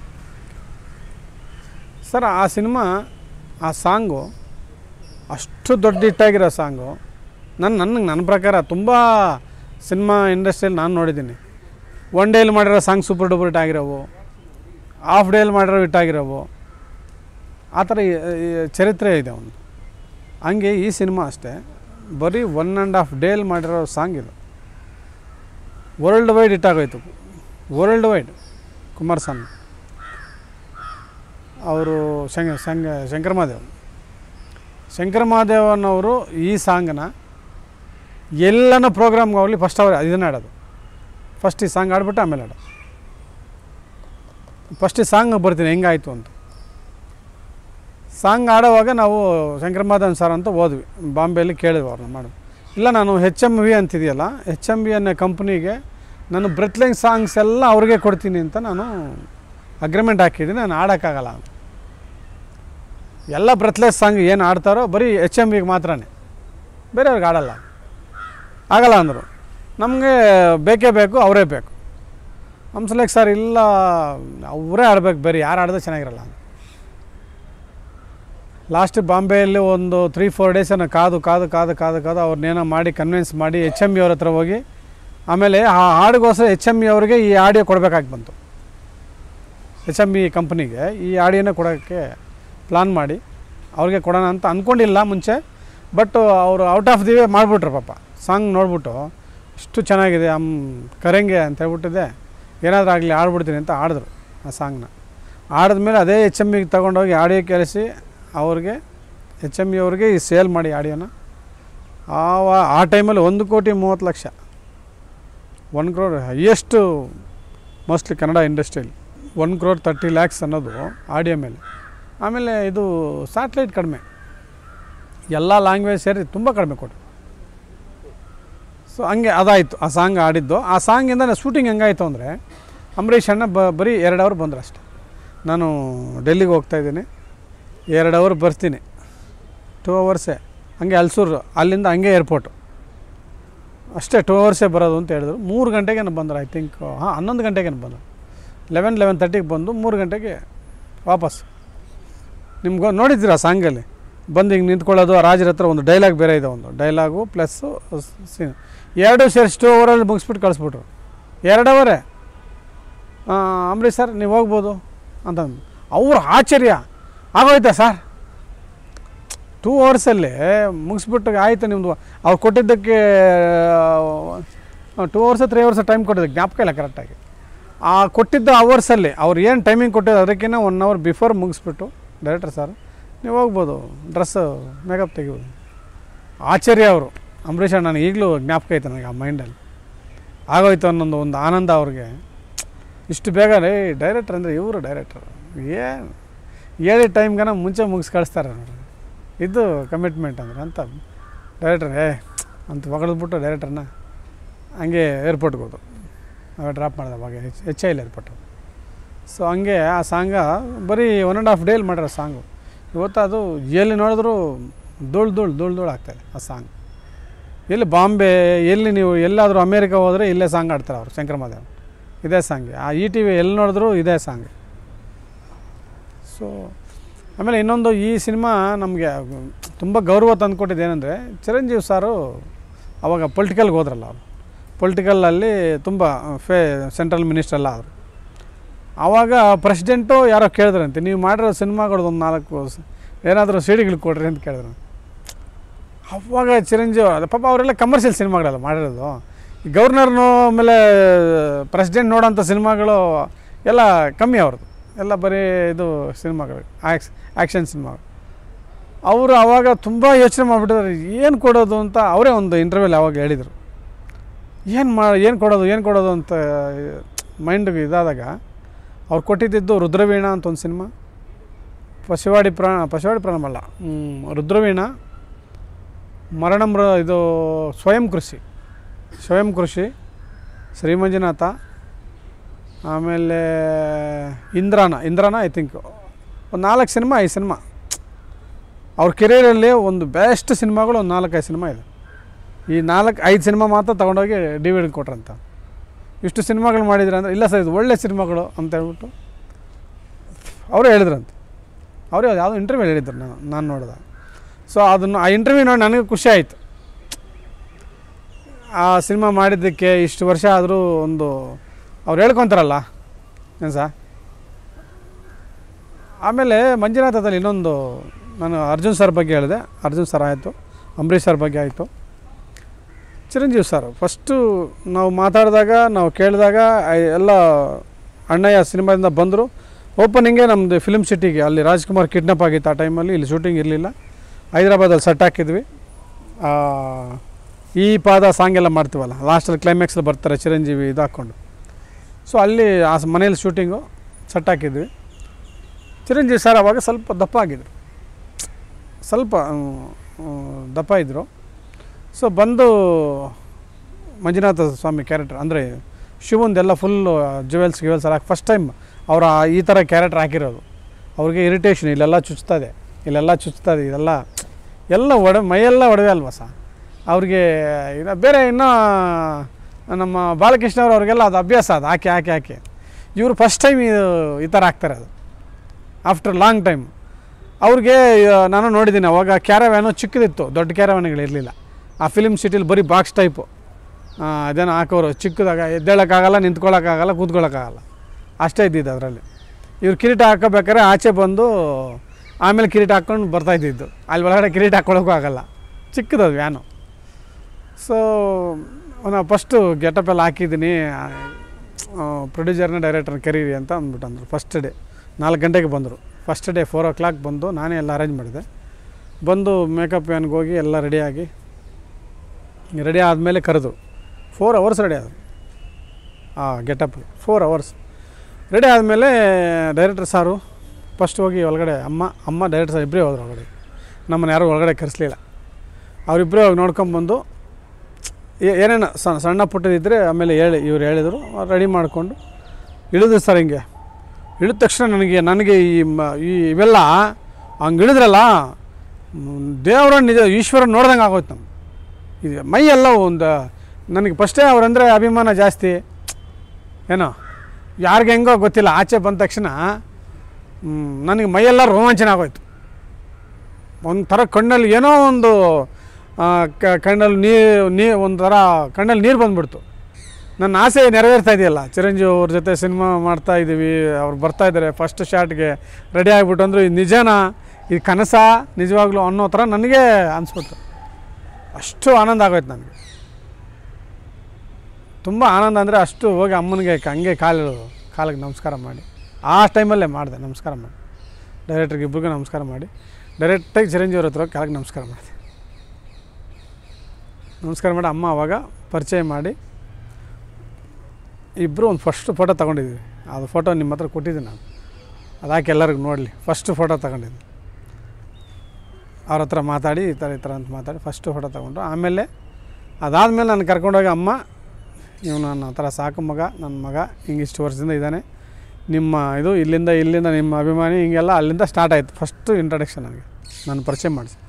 ಸರ್ ಆ ಸಿನಿಮಾ ಆ ಸಾಂಗು ಅಷ್ಟು ದೊಡ್ಡ ಹಿಟ್ಟಾಗಿರೋ ಸಾಂಗು ನನ್ನ ನನಗೆ ನನ್ನ ಪ್ರಕಾರ ತುಂಬ ಸಿನಿಮಾ ಇಂಡಸ್ಟ್ರಿಯಲ್ಲಿ ನಾನು ನೋಡಿದ್ದೀನಿ ಒನ್ ಡೇಲಿ ಮಾಡಿರೋ ಸಾಂಗ್ ಸೂಪರ್ ಡೂಪರ್ ಹಿಟ್ ಆಗಿರೋವು ಹಾಫ್ ಡೇಲಿ ಮಾಡಿರೋ ಹಿಟ್ ಆಗಿರೋವು ಆ ಥರ ಈ- ಈ ಚರಿತ್ರೆ ಇದೆ ಒಂದು ಹಂಗೆ ಈ ಸಿನಿಮಾ ಅಷ್ಟೇ ಬರೀ ಒನ್ ಆ್ಯಂಡ್ ಹಾಫ್ ಡೇಲಿ ಮಾಡಿರೋ ಸಾಂಗ್ ಇದು ವರ್ಲ್ಡ್ ವೈಡ್ ಹಿಟ್ ಆಗೋಯ್ತು ವರ್ಲ್ಡ್ ವೈಡ್ ಕುಮಾರಸ್ವಾಮಿ ಅವರು ಶಂಕ ಶಂಕ ಶಂಕರ ಮಹಾದೇವ್ ಶಂಕರ ಮಹಾದೇವನವರು ಈ ಸಾಂಗನ್ನ ಎಲ್ಲನ ಪ್ರೋಗ್ರಾಮ್ಗೆ ಹೋಗಲಿ ಫಸ್ಟ್ ಅವ್ರು ಇದನ್ನ ಆಡೋದು ಫಸ್ಟ್ ಈ ಸಾಂಗ್ ಆಡ್ಬಿಟ್ಟು ಆಮೇಲೆ ಆಡೋದು ಫಸ್ಟ್ ಈ ಸಾಂಗ್ ಬರ್ತೀನಿ ಹೆಂಗಾಯಿತು ಅಂತ ಸಾಂಗ್ ಆಡೋವಾಗ ನಾವು ಶಂಕರ ಮಾಧವನ್ ಸರ್ ಅಂತ ಹೋದ್ವಿ ಬಾಂಬೆಯಲ್ಲಿ ಕೇಳಿದ್ವಿ ಅವ್ರನ್ನ ಮಾಡಿ ಇಲ್ಲ ನಾನು ಹೆಚ್ ಎಮ್ ವಿ ಅಂತಿದೆಯಲ್ಲ ಹೆಚ್ ಎಮ್ ವಿ ಅನ್ನೋ ಕಂಪ್ನಿಗೆ ನಾನು ಬ್ರೆತ್ಲಿಂಗ್ ಸಾಂಗ್ಸ್ ಎಲ್ಲ ಅವ್ರಿಗೆ ಕೊಡ್ತೀನಿ ಅಂತ ನಾನು ಅಗ್ರಿಮೆಂಟ್ ಹಾಕಿದ್ದೀನಿ ನಾನು ಆಡೋಕ್ಕಾಗಲ್ಲ ಅಂತ ಎಲ್ಲ ಬ್ರೆತ್ಲೆಸ್ ಸಾಂಗ್ ಏನು ಆಡ್ತಾರೋ ಬರೀ ಎಚ್ ಎಮ್ ವಿಗೆ ಮಾತ್ರನೇ ಬೇರೆಯವ್ರಿಗೆ ಆಡಲ್ಲ ಆಗಲ್ಲ ಅಂದರು ನಮಗೆ ಬೇಕೇ ಬೇಕು ಅವರೇ ಬೇಕು ಹಂಸಲೇಖ್ ಸರ್ ಇಲ್ಲ ಅವರೇ ಆಡ್ಬೇಕು ಬೇರೆ ಯಾರು ಆಡಿದ್ರೆ ಚೆನ್ನಾಗಿರಲ್ಲ ಅಂತ ಲಾಸ್ಟ್ ಬಾಂಬೆಯಲ್ಲಿ ಒಂದು ತ್ರೀ ಫೋರ್ ಡೇಸನ್ನು ಕಾದು ಕಾದು ಕಾದು ಕಾದು ಕಾದು ಅವ್ರನ್ನೇನೋ ಮಾಡಿ ಕನ್ವಿನ್ಸ್ ಮಾಡಿ ಎಚ್ ಎಮ್ ಇ ಅವ್ರ ಹತ್ರ ಹೋಗಿ ಆಮೇಲೆ ಆ ಹಾಡಿಗೋಸ್ಕರ ಎಚ್ ಎಮ್ ಇ ಅವ್ರಿಗೆ ಈ ಆಡಿಯೋ ಕೊಡಬೇಕಾಗಿ ಬಂತು ಎಚ್ ಎಮ್ ಇ ಕಂಪ್ನಿಗೆ ಈ ಆಡಿಯೋನ ಕೊಡೋಕ್ಕೆ ಪ್ಲಾನ್ ಮಾಡಿ ಅವ್ರಿಗೆ ಕೊಡೋಣ ಅಂತ ಅಂದ್ಕೊಂಡಿಲ್ಲ ಮುಂಚೆ ಬಟ್ ಅವರು ಔಟ್ ಆಫ್ ದಿ ವೇ ಮಾಡಿಬಿಟ್ರು ಪಾಪ ಸಾಂಗ್ ನೋಡ್ಬಿಟ್ಟು ಇಷ್ಟು ಚೆನ್ನಾಗಿದೆ ಅಮ್ ಕರೆಂಗೆ ಅಂತ ಹೇಳ್ಬಿಟ್ಟಿದೆ ಏನಾದರೂ ಆಗಲಿ ಆಡ್ಬಿಡ್ತೀನಿ ಅಂತ ಆಡಿದ್ರು ಆ ಸಾಂಗ್ನ ಆಡಿದ್ಮೇಲೆ ಅದೇ ಎಚ್ ಎಮ್ ಇಗೆ ತೊಗೊಂಡೋಗಿ ಆಡಿಯೋ ಕೇಳಿಸಿ ಅವ್ರಿಗೆ ಎಚ್ ಎಮ್ ಇ ಅವ್ರಿಗೆ ಈ ಸೇಲ್ ಮಾಡಿ ಆಡಿಯೋನ ಆವ ಆ ಟೈಮಲ್ಲಿ ಒಂದು ಕೋಟಿ ಮೂವತ್ತು lakh one crore highest mostly Kannada ಇಂಡಸ್ಟ್ರಿಯಲ್ಲಿ ಒನ್ ಕ್ರೋರ್ ತರ್ಟಿ ಲ್ಯಾಕ್ಸ್ ಅನ್ನೋದು ಆಡಿಯೋ ಮೇಲೆ ಆಮೇಲೆ ಇದು ಸ್ಯಾಟ್ಲೈಟ್ ಕಡಿಮೆ ಎಲ್ಲ ಲ್ಯಾಂಗ್ವೇಜ್ ಸೇರಿ ತುಂಬ ಕಡಿಮೆ ಕೊಟ್ಟರು ಸೊ ಹಂಗೆ ಅದಾಯಿತು ಆ ಸಾಂಗ್ ಆಡಿದ್ದು ಆ ಸಾಂಗಿಂದ ಶೂಟಿಂಗ್ ಹೆಂಗಾಯಿತು ಅಂದರೆ ಅಂಬರೀಷ್ ಅಣ್ಣ ಬ ಬರೀ ಎರಡು ಅವರ್ ಬಂದರು ಅಷ್ಟೆ ನಾನು ಡೆಲ್ಲಿಗೆ ಹೋಗ್ತಾಯಿದ್ದೀನಿ ಎರಡು ಅವರ್ ಬರ್ತೀನಿ ಟೂ ಅವರ್ಸೇ ಹಂಗೆ ಅಲ್ಸೂರು ಅಲ್ಲಿಂದ ಹಂಗೆ ಏರ್ಪೋರ್ಟು ಅಷ್ಟೇ ಟೂ ಅವರ್ಸೇ ಬರೋದು ಅಂತ ಹೇಳಿದ್ರು ಮೂರು ಗಂಟೆಗೆ ಬಂದರು ಐ ಥಿಂಕ್ ಹಾಂ ಹನ್ನೊಂದು ಗಂಟೆಗೆ ಬಂದರು ಲೆವೆನ್ ಲೆವೆನ್ ತರ್ಟಿಗೆ ಬಂದು ಮೂರು ಗಂಟೆಗೆ ವಾಪಸ್ ನಿಮ್ಗೆ ನೋಡಿದ್ದೀರಾ ಸಾಂಗಲ್ಲಿ ಬಂದು ಹಿಂಗೆ ನಿಂತ್ಕೊಳ್ಳೋದು ಆ ರಾಜರ ಹತ್ರ ಒಂದು ಡೈಲಾಗ್ ಬೇರೆ ಇದೆ ಒಂದು ಡೈಲಾಗು ಪ್ಲಸ್ಸು ಸೀನ್ ಎರಡು ಸೇರಿಸಿ ಟೂ ಅವರಲ್ಲಿ ಮುಗಿಸ್ಬಿಟ್ಟು ಕಳಿಸ್ಬಿಟ್ರು ಎರಡು ಅವರೇ ಅಂಬರೀಷ್ ಸರ್ ನೀವು ಹೋಗ್ಬೋದು ಅಂತ ಅವ್ರ ಆಶ್ಚರ್ಯ ಆಗೋಯ್ತಾ ಸರ್ ಟೂ ಅವರ್ಸಲ್ಲಿ ಮುಗಿಸ್ಬಿಟ್ಟು ಆಯಿತು ನಿಮ್ಮದು ಅವ್ರು ಕೊಟ್ಟಿದ್ದಕ್ಕೆ two hours three hours time ಕೊಟ್ಟಿದ್ದು ಜ್ಞಾಪಕ ಇಲ್ಲ ಕರೆಕ್ಟಾಗಿ ಆ ಕೊಟ್ಟಿದ್ದ ಅವರ್ಸಲ್ಲಿ ಅವ್ರು ಏನು ಟೈಮಿಂಗ್ ಕೊಟ್ಟಿದ್ದು ಅದಕ್ಕಿಂತ ಒನ್ ಅವರ್ ಬಿಫೋರ್ ಮುಗಿಸ್ಬಿಟ್ಟು ಡೈರೆಕ್ಟರ್ ಸರ್ ನೀವು ಹೋಗ್ಬೋದು ಡ್ರೆಸ್ಸು ಮೇಕಪ್ ತೆಗಿಬೋದು ಆಶ್ಚರ್ಯ ಅವರು ಅಂಬರೀಷ್ ಅಣ್ಣ ನನಗೆ ಈಗಲೂ ಜ್ಞಾಪಕ ಐತೆ ನನಗೆ ಆ ಮೈಂಡಲ್ಲಿ ಆಗೋಯ್ತು ಅನ್ನೊಂದು ಒಂದು ಆನಂದ ಅವ್ರಿಗೆ ಇಷ್ಟು ಬೇಗ ರೇ ಡೈರೆಕ್ಟರ್ ಅಂದರೆ ಇವರು ಡೈರೆಕ್ಟರ್ ಏನು ಹೇಳಿದ ಟೈಮ್ಗನ ಮುಂಚೆ ಮುಗಿಸ್ ಕಳಿಸ್ತಾರೆ ನೋಡ್ರಿ ಇದು ಕಮಿಟ್ಮೆಂಟ್ ಅಂದ್ರೆ ಅಂತ ಡೈರೆಕ್ಟರ್ ಏ ಅಂತ ಹೊಗಳಿದ್ಬಿಟ್ಟು ಡೈರೆಕ್ಟರ್ನ ಹಂಗೆ ಏರ್ಪೋರ್ಟ್ಗೆ ಹೋದು ನಾವೇ ಡ್ರಾಪ್ ಮಾಡಿದೆ ಅವಾಗ H H I L airport so ಹಂಗೆ ಆ ಸಾಂಗ ಬರೀ ಒನ್ ಆ್ಯಂಡ್ ಹಾಫ್ ಡೇಲಿ ಮಾಡಿರೋ ಸಾಂಗು ಇವತ್ತು ಅದು ಎಲ್ಲಿ ನೋಡಿದ್ರು ಧೂಳು ಧೂಳು ಧೂಳು ಧೂಳು ಆಗ್ತಾಯಿದೆ ಆ ಸಾಂಗ್ ಎಲ್ಲಿ ಬಾಂಬೆ ಎಲ್ಲಿ ನೀವು ಎಲ್ಲಾದರೂ ಅಮೇರಿಕ ಹೋದರೆ ಇಲ್ಲೇ ಸಾಂಗ್ ಆಡ್ತಾರೆ ಅವರು ಶಂಕರ ಮಹಾದೇವ್ ಇದೇ ಸಾಂಗ್ ಆ ಇ ಟಿ ವಿ ಎಲ್ಲಿ ನೋಡಿದ್ರು ಇದೇ ಸಾಂಗ್ ಸೊ ಆಮೇಲೆ ಇನ್ನೊಂದು ಈ ಸಿನಿಮಾ ನಮಗೆ ತುಂಬ ಗೌರವ ತಂದುಕೊಟ್ಟಿದ್ದು ಏನಂದರೆ ಚಿರಂಜೀವಿ ಸಾರು ಅವಾಗ ಪೊಲಿಟಿಕಲ್ಗೆ ಹೋದ್ರಲ್ಲ ಅವರು ಪೊಲಿಟಿಕಲಲ್ಲಿ ತುಂಬ ಫೇ ಸೆಂಟ್ರಲ್ ಮಿನಿಸ್ಟರ್ ಎಲ್ಲ ಆದರು ಆವಾಗ ಪ್ರೆಸಿಡೆಂಟು ಯಾರೋ ಕೇಳಿದ್ರಂತೆ ನೀವು ಮಾಡಿರೋ ಸಿನಿಮಾಗಳದ್ದು ಒಂದು ನಾಲ್ಕು ಏನಾದರೂ ಸಿಡಿಗಳು ಕೊಡ್ರಿ ಅಂತ ಕೇಳಿದ್ರು ಅವಾಗ ಚಿರಂಜೀವಿ ಅದು ಪಾಪ ಅವರೆಲ್ಲ ಕಮರ್ಷಿಯಲ್ ಸಿನಿಮಾಗಳೆಲ್ಲ ಮಾಡಿರೋದು ಈ ಗವರ್ನರ್ನು ಆಮೇಲೆ ಪ್ರೆಸಿಡೆಂಟ್ ನೋಡೋಂಥ ಸಿನಿಮಾಗಳು ಎಲ್ಲ ಕಮ್ಮಿ ಅವ್ರದ್ದು ಎಲ್ಲ ಬರೀ ಇದು ಸಿನಿಮಾಗಳು ಆ್ಯಕ್ಸ್ ಆ್ಯಕ್ಷನ್ ಸಿನಿಮಾ ಅವರು ಆವಾಗ ತುಂಬ ಯೋಚನೆ ಮಾಡಿಬಿಟ್ಟಿದ್ದಾರೆ ಏನು ಕೊಡೋದು ಅಂತ ಅವರೇ ಒಂದು ಇಂಟರ್ವ್ಯೂಲಿ ಅವಾಗ ಹೇಳಿದರು ಏನು ಮಾ ಏನು ಕೊಡೋದು ಏನು ಕೊಡೋದು ಅಂತ ಮೈಂಡ್ಗೆ ಇದಾದಾಗ ಅವ್ರು ಕೊಟ್ಟಿದ್ದು ರುದ್ರವೀಣ ಅಂತ ಒಂದು ಸಿನಿಮಾ ಪಶುವಾಡಿ ಪ್ರಾಣ ಪಶುವಾಡಿ ಪ್ರಾಣಮಲ್ಲ ಹ್ಮ್, ರುದ್ರವೀಣ ಮರಣ ಮೃ ಇದು ಸ್ವಯಂ ಕೃಷಿ ಸ್ವಯಂ ಕೃಷಿ ಶ್ರೀಮಂಜುನಾಥ ಆಮೇಲೆ ಇಂದ್ರಾನ ಇಂದ್ರಾನ ಐ ಥಿಂಕ್ ಒಂದು ನಾಲ್ಕು ಸಿನಿಮಾ ಐದು ಸಿನಿಮಾ ಅವ್ರ ಕೆರಿಯರಲ್ಲಿ ಒಂದು ಬೆಸ್ಟ್ ಸಿನಿಮಾಗಳು ಒಂದು ನಾಲ್ಕೈದು ಸಿನಿಮಾ ಇದೆ ಈ ನಾಲ್ಕು ಐದು ಸಿನಿಮಾ ಮಾತ್ರ ತೊಗೊಂಡೋಗಿ ಡಿ ವಿ ಕೊಟ್ರಂತ ಇಷ್ಟು ಸಿನಿಮಾಗಳು ಮಾಡಿದ್ರೆ ಅಂದರೆ ಇಲ್ಲ ಸರ್ ಇದು ಒಳ್ಳೆ ಸಿನಿಮಾಗಳು ಅಂತ ಹೇಳ್ಬಿಟ್ಟು ಅವರೇ ಹೇಳಿದ್ರಂತೆ ಅವರೇ ಯಾವುದೋ ಇಂಟರ್ವ್ಯೂ ಹೇಳಿದ್ರು ನಾನು ನಾನು ನೋಡಿದೆ ಸೊ ಅದನ್ನು ಆ ಇಂಟರ್ವ್ಯೂ ನೋಡಿ ನನಗೆ ಖುಷಿ ಆಯಿತು ಆ ಸಿನಿಮಾ ಮಾಡಿದ್ದಕ್ಕೆ ಇಷ್ಟು ವರ್ಷ ಆದರೂ ಒಂದು ಅವ್ರು ಹೇಳ್ಕೊತಾರಲ್ಲ ಏನು ಸಾ ಆಮೇಲೆ ಮಂಜುನಾಥದಲ್ಲಿ ಇನ್ನೊಂದು ನಾನು ಅರ್ಜುನ್ ಸರ್ ಬಗ್ಗೆ ಹೇಳಿದೆ ಅರ್ಜುನ್ ಸರ್ ಆಯಿತು ಅಂಬರೀಷ್ ಸರ್ ಬಗ್ಗೆ ಆಯಿತು ಚಿರಂಜೀವಿ ಸರ್ ಫಸ್ಟು ನಾವು ಮಾತಾಡಿದಾಗ ನಾವು ಕೇಳಿದಾಗ ಐ- ಎಲ್ಲ ಅಣ್ಣಯ್ಯ ಸಿನಿಮಾದಿಂದ ಬಂದರು ಓಪನಿಂಗೇ ನಮ್ಮದು ಫಿಲ್ಮ್ ಸಿಟಿಗೆ ಅಲ್ಲಿ ರಾಜ್ಕುಮಾರ್ ಕಿಡ್ನಾಪ್ ಆಗಿತ್ತು ಆ ಟೈಮಲ್ಲಿ ಇಲ್ಲಿ ಶೂಟಿಂಗ್ ಇರಲಿಲ್ಲ ಹೈದ್ರಾಬಾದಲ್ಲಿ ಸೆಟ್ ಹಾಕಿದ್ವಿ ಆ, ಈ ಪಾದ ಸಾಂಗ್ ಎಲ್ಲ ಮಾಡ್ತೀವಲ್ಲ ಲಾಸ್ಟಲ್ಲಿ ಕ್ಲೈಮ್ಯಾಕ್ಸಲ್ಲಿ ಬರ್ತಾರೆ ಚಿರಂಜೀವಿ ಇದು ಹಾಕ್ಕೊಂಡು ಸೊ ಅಲ್ಲಿ ಆ ಸ- ಮನೇಲಿ ಶೂಟಿಂಗು ಸೆಟ್ ಹಾಕಿದ್ವಿ ಚಿರಂಜೀವಿ ಸರ್ ಅವಾಗ ಸ್ವಲ್ಪ ದಪ್ಪ ಆಗಿದ್ರು ಸ್ವಲ್ಪ ಹ್ಮ್, ಹ್ಮ್, ದಪ್ಪ ಇದ್ದರು ಸೊ ಬಂದು ಮಂಜುನಾಥ ಸ್ವಾಮಿ ಕ್ಯಾರೆಕ್ಟರ್ ಅಂದರೆ ಶಿವಂದೆಲ್ಲ ಫುಲ್ಲು ಜುವೆಲ್ಸ್ ಗಿವೆಲ್ಸ್ ಎಲ್ಲ ಫಸ್ಟ್ ಟೈಮ್ ಅವರ ಈ ಥರ ಕ್ಯಾರೆಕ್ಟರ್ ಹಾಕಿರೋದು ಅವ್ರಿಗೆ ಇರಿಟೇಷನ್ ಇಲ್ಲೆಲ್ಲ ಚುಚ್ತದೆ ಇಲ್ಲೆಲ್ಲ ಚುಚ್ತದೆ ಇದೆಲ್ಲ ಎಲ್ಲ ಒಡ ಮೈಯೆಲ್ಲ ಒಡವೆ ಅಲ್ವಾ ಸ ಅವ್ರಿಗೆ ಇನ್ನು ಬೇರೆ ಇನ್ನೂ ನಮ್ಮ ಬಾಲಕೃಷ್ಣ ಅವ್ರು ಅವ್ರಿಗೆಲ್ಲ ಅದು ಅಭ್ಯಾಸ ಅದು ಹಾಕಿ ಹಾಕಿ ಹಾಕಿ ಇವರು ಫಸ್ಟ್ ಟೈಮ್ ಈ ಥರ ಹಾಕ್ತಾರೆ ಅದು ಆಫ್ಟರ್ ಲಾಂಗ್ ಟೈಮ್ ಅವ್ರಿಗೆ ಆ, ನಾನು ನೋಡಿದ್ದೀನಿ ಅವಾಗ ಕ್ಯಾರವ್ಯಾನು ಚಿಕ್ಕದಿತ್ತು ದೊಡ್ಡ ಕ್ಯಾರವ್ಯಾನ್ಗಳಿರಲಿಲ್ಲ ಆ ಫಿಲ್ಮ್ ಸಿಟಿಲಿ ಬರೀ ಬಾಕ್ಸ್ ಟೈಪು ಅದೇನೋ ಹಾಕೋರು ಚಿಕ್ಕದಾಗ ಎದ್ದೇಳೋಕ್ಕಾಗಲ್ಲ ನಿಂತ್ಕೊಳ್ಳೋಕ್ಕಾಗಲ್ಲ ಕೂತ್ಕೊಳ್ಳೋಕ್ಕಾಗಲ್ಲ ಅಷ್ಟೇ ಇದ್ದಿದ್ದು ಅದರಲ್ಲಿ ಇವ್ರು ಕಿರೀಟ ಹಾಕೋಬೇಕಾದ್ರೆ ಆಚೆ ಬಂದು ಆಮೇಲೆ ಕಿರೀಟ ಹಾಕ್ಕೊಂಡು ಬರ್ತಾ ಇದ್ದಿದ್ದು ಅಲ್ಲಿ ಒಳಗಡೆ ಕಿರೀಟ ಹಾಕ್ಕೊಳ್ಳೋಕ್ಕೂ ಆಗಲ್ಲ ಚಿಕ್ಕದದು ವ್ಯಾನು ಸೊ ನಾವು ಫಸ್ಟು ಗೆಟಪ್ ಎಲ್ಲ ಹಾಕಿದ್ದೀನಿ ಪ್ರೊಡ್ಯೂಸರ್ನ ಡೈರೆಕ್ಟರ್ನ ಕರೀರಿ ಅಂತ ಅಂದ್ಬಿಟ್ಟು ಅಂದರು ಫಸ್ಟ್ ಡೇ ನಾಲ್ಕು ಗಂಟೆಗೆ ಬಂದರು first day four o'clock ಬಂದು ನಾನೇ ಎಲ್ಲ ಅರೇಂಜ್ ಮಾಡಿದೆ ಬಂದು ಮೇಕಪ್ ವ್ಯಾನ್ಗೆ ಹೋಗಿ ಎಲ್ಲ ರೆಡಿಯಾಗಿ ರೆಡಿ ಆದಮೇಲೆ ಕರೆದ್ರು ಫೋರ್ ಅವರ್ಸ್ ರೆಡಿ ಆದರು ಆ ಗೆಟಪ್ಗೆ ಫೋರ್ ಅವರ್ಸ್ ರೆಡಿ ಆದಮೇಲೆ ಡೈರೆಕ್ಟರ್ ಸಾರು ಫಸ್ಟ್ ಹೋಗಿ ಒಳಗಡೆ ಅಮ್ಮ ಅಮ್ಮ ಡೈರೆಕ್ಟರ್ ಸರ್ ಇಬ್ಬರೇ ಹೋದ್ರು ಒಳಗಡೆ ನಮ್ಮನ್ನು ಯಾರೂ ಒಳಗಡೆ ಕರೆಸಲಿಲ್ಲ ಅವರಿಬ್ಬರೇ ಹೋಗಿ ನೋಡ್ಕೊಂಬಂದು ಏ- ಏನೇನು ಸಣ್ಣ ಸಣ್ಣ ಪುಟ್ಟದಿದ್ದರೆ ಆಮೇಲೆ ಹೇಳಿ ಇವ್ರು ಹೇಳಿದರು ರೆಡಿ ಮಾಡಿಕೊಂಡು ಇಳಿದ್ರು ಸರ್ ಹಿಂಗೆ ಇಳಿದ ತಕ್ಷಣ ನನಗೆ ನನಗೆ ಈ ಮ ಈ ಇವೆಲ್ಲ ಹಂಗೆ ಇಳಿದ್ರಲ್ಲ ದೇವರ ನಿಜ ಈಶ್ವರ ನೋಡ್ದಂಗೆ ಆಗೋಯ್ತು ನಮ್ಗೆ ಇದು ಮೈ ಎಲ್ಲ ಒಂದು ನನಗೆ ಫಸ್ಟೇ ಅವರಂದರೆ ಅಭಿಮಾನ ಜಾಸ್ತಿ ಏನೋ ಯಾರಿಗೆ ಹೆಂಗೋ ಗೊತ್ತಿಲ್ಲ ಆಚೆ ಬಂದ ತಕ್ಷಣ ಮ್, ನನಗೆ ಮೈಯೆಲ್ಲ ರೋಮಾಂಚನ ಆಗೋಯ್ತು ಒಂಥರ ಕಣ್ಣಲ್ಲಿ ಏನೋ ಒಂದು ಆ, ಕ- ಕಣ್ಣಲ್ಲಿ ನೀರು ನೀ ಒಂಥರ ಕಣ್ಣಲ್ಲಿ ನೀರು ಬಂದ್ಬಿಡ್ತು ನನ್ನ ಆಸೆ ನೆರವೇರ್ತಾ ಇದೆಯಲ್ಲ ಚಿರಂಜೀವಿ ಅವ್ರ ಜೊತೆ ಸಿನಿಮಾ ಮಾಡ್ತಾ ಇದ್ದೀವಿ ಅವ್ರು ಬರ್ತಾ ಇದ್ದಾರೆ ಫಸ್ಟ್ ಶಾಟ್ಗೆ ರೆಡಿ ಆಗಿಬಿಟ್ಟು ಅಂದ್ರೆ ಇದು ನಿಜನಾ ಇದು ಕನಸ ನಿಜವಾಗ್ಲೂ ಅನ್ನೋ ಥರ ನನಗೆ ಅನಿಸ್ಬಿಡ್ತು ಅಷ್ಟು ಆನಂದ ಆಗೋಯ್ತು ನನಗೆ ತುಂಬ ಆನಂದ ಅಂದರೆ ಅಷ್ಟು ಹೋಗಿ ಅಮ್ಮನಿಗೆ ಹಂಗೆ ಕಾಲು ಕಾಲಿಗೆ ನಮಸ್ಕಾರ ಮಾಡಿ ಆ ಟೈಮಲ್ಲೇ ಮಾಡಿದೆ ನಮಸ್ಕಾರ ಮಾಡಿ ಡೈರೆಕ್ಟ್ರಿಗೆ ಇಬ್ರಿಗೂ ನಮಸ್ಕಾರ ಮಾಡಿ ಡೈರೆಕ್ಟಾಗಿ ಚಿರಂಜೀವಿ ಅವ್ರ ಹತ್ರ ಹೋಗಿ ಕಾಲಿಗೆ ನಮಸ್ಕಾರ ಮಾಡಿದೆ ನಮಸ್ಕಾರ ಮಾಡಿ ಅಮ್ಮ ಅವಾಗ ಪರಿಚಯ ಮಾಡಿ ಇಬ್ಬರು ಒಂದು ಫಸ್ಟ್ ಫೋಟೋ ತೊಗೊಂಡಿದ್ವಿ ಅದು ಫೋಟೋ ನಿಮ್ಮ ಹತ್ರ ಕೊಟ್ಟಿದ್ದೀನಿ ನಾನು ಅದು ಹಾಕಿ ಎಲ್ಲರಿಗೂ ನೋಡಲಿ ಫಸ್ಟ್ ಫೋಟೋ ತಗೊಂಡಿದ್ದೆ ಅವ್ರ ಹತ್ರ ಮಾತಾಡಿ ಈ ಥರ ಈ ಥರ ಅಂತ ಮಾತಾಡಿ ಫಸ್ಟು ಫೋಟೋ ತೊಗೊಂಡು ಆಮೇಲೆ ಅದಾದಮೇಲೆ ನಾನು ಕರ್ಕೊಂಡೋಗಿ ಅಮ್ಮ ಇವನು ನನ್ನ ಹತ್ರ ಸಾಕು ಮಗ ನನ್ನ ಮಗ ಹಿಂಗೆ ಇಷ್ಟು ವರ್ಷದಿಂದ ಇದ್ದಾನೆ ನಿಮ್ಮ ಇದು ಇಲ್ಲಿಂದ ಇಲ್ಲಿಂದ ನಿಮ್ಮ ಅಭಿಮಾನಿ ಹಿಂಗೆಲ್ಲ ಅಲ್ಲಿಂದ ಸ್ಟಾರ್ಟ್ ಆಯಿತು ಫಸ್ಟು ಇಂಟ್ರಡಕ್ಷನ್ ನನಗೆ ನಾನು ಪರಿಚಯ ಮಾಡಿಸಿ